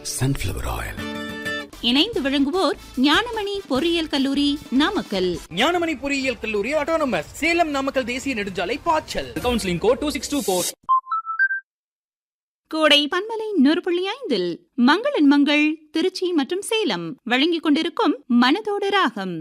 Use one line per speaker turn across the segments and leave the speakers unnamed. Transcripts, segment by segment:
sunflower oil
இணைந்து வழங்குவோர் ஞானமணி பொறியியல் கல்லூரி நாமக்கல்
ஞானமணி பொறியியல் கல்லூரி ஆட்டோனமஸ் சேலம் நாமக்கல் தேசிய நெடுஞ்சாலை பாய்ச்சல் counselling code two six two four
கோடை பன்மலை நூறு புள்ளி ஐந்தில் மங்களன் மங்கள் திருச்சி மற்றும் சேலம் வழங்கிக் கொண்டிருக்கும் மனதோடு ராகம்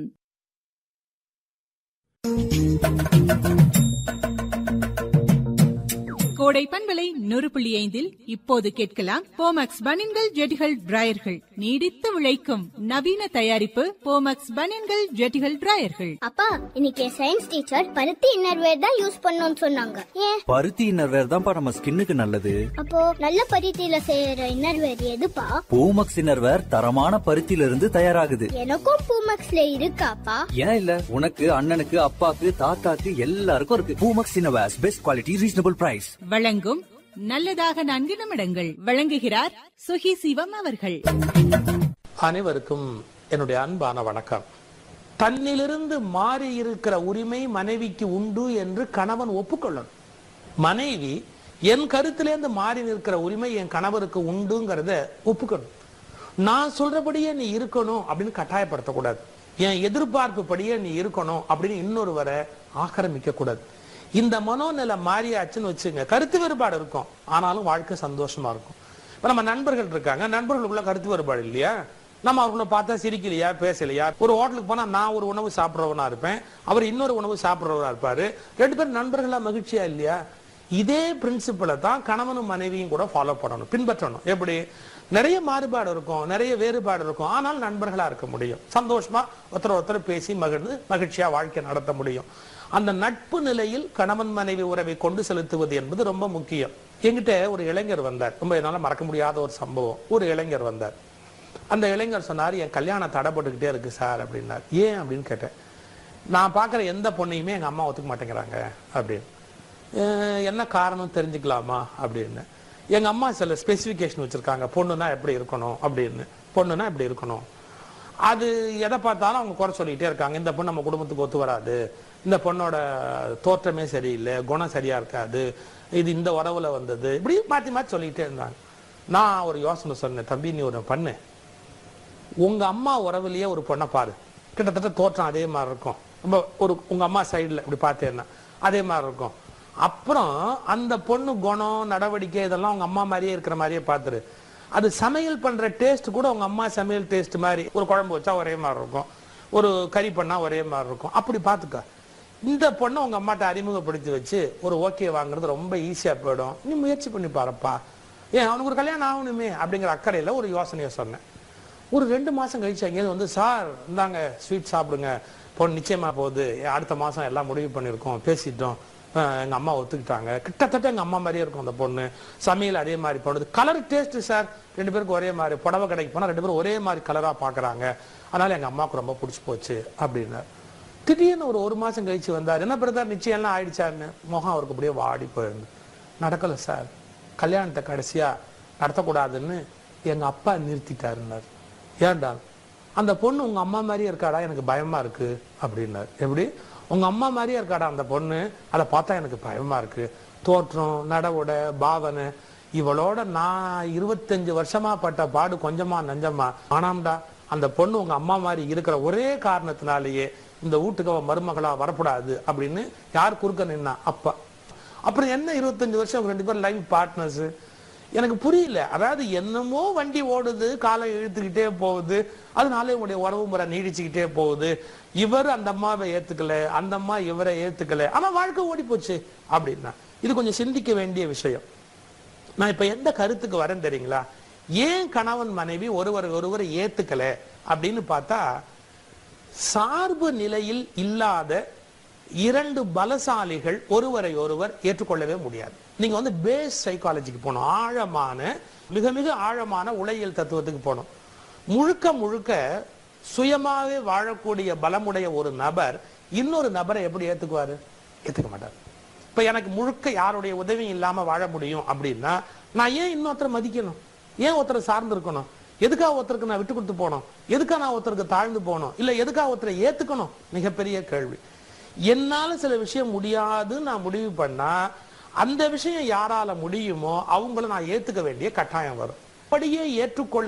கோடை பண்பலை நூறு புள்ளி ஐந்தில் இப்போது கேட்கலாம் போமக்ஸ் பனின்கள் ஜெட்டிகள் டிராயர்கள் நீடித்து உழைக்கும் நவீன தயாரிப்பு போமக்ஸ் பனின்கள் ஜெட்டிகள் டிராயர்கள்
அப்பா இன்னைக்கு சயின்ஸ் டீச்சர் பருத்தி இன்னர்வேர் தான் யூஸ் பண்ணணும்னு சொன்னாங்க ஏன்
பருத்தி இன்னர்வேர் தான்ப்பா நம்ம ஸ்கின்னுக்கு நல்லது
அப்போ நல்ல பருத்தியில செய்யற இன்னர்வேர் எதுப்பா
பூமக்ஸ் இன்னர்வேர் தரமான பருத்தியில இருந்து தயாராகுது
எனக்கும் பூமக்ஸ்ல இருக்காப்பா
ஏன் இல்ல உனக்கு அண்ணனுக்கு அப்பாக்கு தாத்தாக்கு எல்லாருக்கும் இருக்கு Poomex innerwears best quality reasonable price
வழங்கும் நல்லதாக நான்கு நிமிடங்கள் வழங்குகிறார் சுகி சிவம் அவர்கள்
அனைவருக்கும் என்னுடைய அன்பான வணக்கம் தன்னிலிருந்து மாறி இருக்கிற உரிமை மனைவிக்கு உண்டு என்று கணவன் ஒப்புக்கொள்ளணும் மனைவி என் கருத்திலேருந்து மாறி நிற்கிற உரிமை என் கணவருக்கு உண்டுங்கிறத ஒப்புக்கணும் நான் சொல்றபடியே நீ இருக்கணும் அப்படின்னு கட்டாயப்படுத்தக்கூடாது என் எதிர்பார்ப்பு படியே நீ இருக்கணும் அப்படின்னு இன்னொருவரை ஆக்கிரமிக்க கூடாது இந்த மனோநிலை மாறியாச்சுன்னு வச்சுங்க கருத்து வேறுபாடு இருக்கும் ஆனாலும் வாழ்க்கை சந்தோஷமா இருக்கும் இப்ப நம்ம நண்பர்கள் இருக்காங்க நண்பர்களுக்குள்ள கருத்து வேறுபாடு இல்லையா நம்ம அவர்களை பார்த்தா சிரிக்கலையா பேசலையா ஒரு ஹோட்டலுக்கு போனா நான் ஒரு உணவு சாப்பிட்றவனா இருப்பேன் அவர் இன்னொரு உணவு சாப்பிட்றவரா இருப்பாரு ரெண்டு பேரும் நண்பர்களா மகிழ்ச்சியா இல்லையா இதே பிரின்சிபலை தான் கணவனும் மனைவியும் கூட ஃபாலோ பண்ணணும் பின்பற்றணும் எப்படி நிறைய மாறுபாடு இருக்கும் நிறைய வேறுபாடு இருக்கும் ஆனால் நண்பர்களா இருக்க முடியும் சந்தோஷமா ஒருத்தர் ஒருத்தர் பேசி மகிழ்ந்து மகிழ்ச்சியா வாழ்க்கை நடத்த முடியும் அந்த நட்பு நிலையில் கணவன் மனைவி உறவை கொண்டு செலுத்துவது என்பது ரொம்ப முக்கியம் என்கிட்ட ஒரு இளைஞர் வந்தார் ரொம்ப என்னால மறக்க முடியாத ஒரு சம்பவம் ஒரு இளைஞர் வந்தார் அந்த இளைஞர் சொன்னார் என் கல்யாணம் தடைப்பட்டுக்கிட்டே இருக்கு சார் அப்படின்னார் ஏன் அப்படின்னு கேட்டேன் நான் பார்க்குற எந்த பொண்ணையுமே எங்கள் அம்மா ஒத்துக்க மாட்டேங்கிறாங்க அப்படின்னு "அஹ், என்ன காரணம் தெரிஞ்சுக்கலாமா அப்படின்னு எங்கள் அம்மா சில ஸ்பெசிஃபிகேஷன் வச்சுருக்காங்க பொண்ணுனா எப்படி இருக்கணும் அப்படின்னு பொண்ணுனா எப்படி இருக்கணும் அது எதை பார்த்தாலும் அவங்க குறை சொல்லிக்கிட்டே இருக்காங்க இந்த பொண்ணு நம்ம குடும்பத்துக்கு ஒத்து வராது இந்த பொண்ணோட தோற்றமே சரியில்லை குணம் சரியா இருக்காது இது இந்த உறவுல வந்தது இப்படி மாற்றி மாற்றி சொல்லிக்கிட்டே இருந்தாங்க நான் ஒரு யோசனை சொன்னேன் தம்பி நீ ஒரு பண்ணு உங்க அம்மா உறவுலயே ஒரு பொண்ணை பாரு கிட்டத்தட்ட தோற்றம் அதே மாதிரி இருக்கும் ரொம்ப ஒரு உங்க அம்மா சைடுல இப்படி பார்த்தேன்னா அதே மாதிரி இருக்கும் அப்புறம் அந்த பொண்ணு குணம் நடவடிக்கை இதெல்லாம் உங்க அம்மா மாதிரியே இருக்கிற மாதிரியே பார்த்துரு அது சமையல் பண்ற டேஸ்ட் கூட உங்க அம்மா சமையல் டேஸ்ட் மாதிரி ஒரு குழம்பு வச்சா ஒரே மாதிரி இருக்கும் ஒரு கறி பண்ணா ஒரே மாதிரி இருக்கும் அப்படி பார்த்துக்க இந்த பொண்ணை உங்க அம்மாட்ட அறிமுகப்படுத்தி வச்சு ஒரு ஓகே வாங்குறது ரொம்ப ஈஸியா போயிடும் நீ முயற்சி பண்ணி பாருப்பா ஏன் அவனுக்கு ஒரு கல்யாணம் ஆகணுமே அப்படிங்கிற அக்கறையில ஒரு யோசனையை சொன்னேன் ஒரு ரெண்டு மாசம் கழிச்சு அங்கேயிருந்து வந்து சார் இந்தாங்க ஸ்வீட் சாப்பிடுங்க பொண்ணு நிச்சயமா போகுது அடுத்த மாசம் எல்லாம் முடிவு பண்ணியிருக்கோம் பேசிட்டோம் அஹ் எங்க அம்மா ஒத்துக்கிட்டாங்க கிட்டத்தட்ட எங்க அம்மா மாதிரியே இருக்கும் அந்த பொண்ணு சமையல் அதே மாதிரி போடுது கலர் டேஸ்ட் சார் ரெண்டு பேருக்கும் ஒரே மாதிரி புடவை கடைக்கு போனா ரெண்டு பேரும் ஒரே மாதிரி கலரா பாக்குறாங்க அதனால எங்க அம்மாவுக்கு ரொம்ப பிடிச்சி போச்சு அப்படின்னார் திடீர்னு ஒரு ஒரு மாசம் கழிச்சு வந்தார் என்ன பிரதர் நிச்சயம் எல்லாம் ஆயிடுச்சாருன்னு முகம் அவருக்கு அப்படியே வாடி போயிருந்து நடக்கல சார் கல்யாணத்தை கடைசியா நடத்தக்கூடாதுன்னு எங்க அப்பா நிறுத்திட்டாருன்னார் ஏன்டா அந்த பொண்ணு உங்க அம்மா மாதிரியே இருக்காடா எனக்கு பயமா இருக்கு அப்படின்னார் எப்படி உங்க அம்மா மாதிரியே இருக்காடா அந்த பொண்ணு அதை பார்த்தா எனக்கு பயமா இருக்கு தோற்றம் நடவுட பாவனை இவளோட நான் இருபத்தஞ்சு வருஷமா பட்ட பாடு கொஞ்சமா நஞ்சமா ஆனாம்டா அந்த பொண்ணு உங்க அம்மா மாதிரி இருக்கிற ஒரே காரணத்தினாலேயே இந்த வீட்டுக்கு அவ மருமகளா வரக்கூடாது அப்படின்னு யார் குறுக்க நின்னா அப்பா அப்புறம் என்ன இருபத்தஞ்சு வருஷம் அவங்க ரெண்டு பேரும் லைஃப் பார்ட்னர்ஸ் எனக்கு புரியல அதாவது என்னமோ வண்டி ஓடுது காலை இழுத்துக்கிட்டே போகுது அதனால இவங்களுடைய உறவு முறை நீடிச்சுக்கிட்டே போகுது இவர் அந்த அம்மாவை ஏத்துக்கல அந்த அம்மா இவரை ஏத்துக்கல ஆனா வாழ்க்கை ஓடி போச்சு அப்படின்னா இது கொஞ்சம் சிந்திக்க வேண்டிய விஷயம் நான் இப்ப எந்த கருத்துக்கு வரேன் தெரியுங்களா ஏன் கணவன் மனைவி ஒருவர் ஒருவர் ஏத்துக்கல அப்படின்னு பார்த்தா சார்பு நிலையில் இல்லாத இரண்டு பலசாலிகள் ஒருவரை ஒருவர் ஏற்றுக்கொள்ளவே முடியாது நீங்க வந்து பேஸ் சைக்காலஜிக்கு போகணும் ஆழமான மிக மிக ஆழமான உளையியல் தத்துவத்துக்கு போகணும் முழுக்க முழுக்க சுயமாவே வாழக்கூடிய பலமுடைய ஒரு நபர் இன்னொரு நபரை எப்படி ஏத்துக்குவாரு ஏத்துக்க மாட்டார் இப்ப எனக்கு முழுக்க யாருடைய உதவியும் இல்லாம வாழ முடியும் அப்படின்னா நான் ஏன் இன்னொருத்தரை மதிக்கணும் ஏன் ஒருத்தரை சார்ந்து இருக்கணும் எதுக்காக ஒருத்தருக்கு நான் விட்டு கொடுத்து போனோம் எதுக்காக நான் ஒருத்தருக்கு தாழ்ந்து போகணும் இல்ல எதுக்காக ஒருத்தரை ஏத்துக்கணும் மிகப்பெரிய கேள்வி என்னால சில விஷயம் முடியாது நான் முடிவு பண்ணா அந்த விஷயம் யாரால முடியுமோ அவங்கள நான் ஏத்துக்க வேண்டிய கட்டாயம் வரும் அப்படியே ஏற்றுக்கொள்ள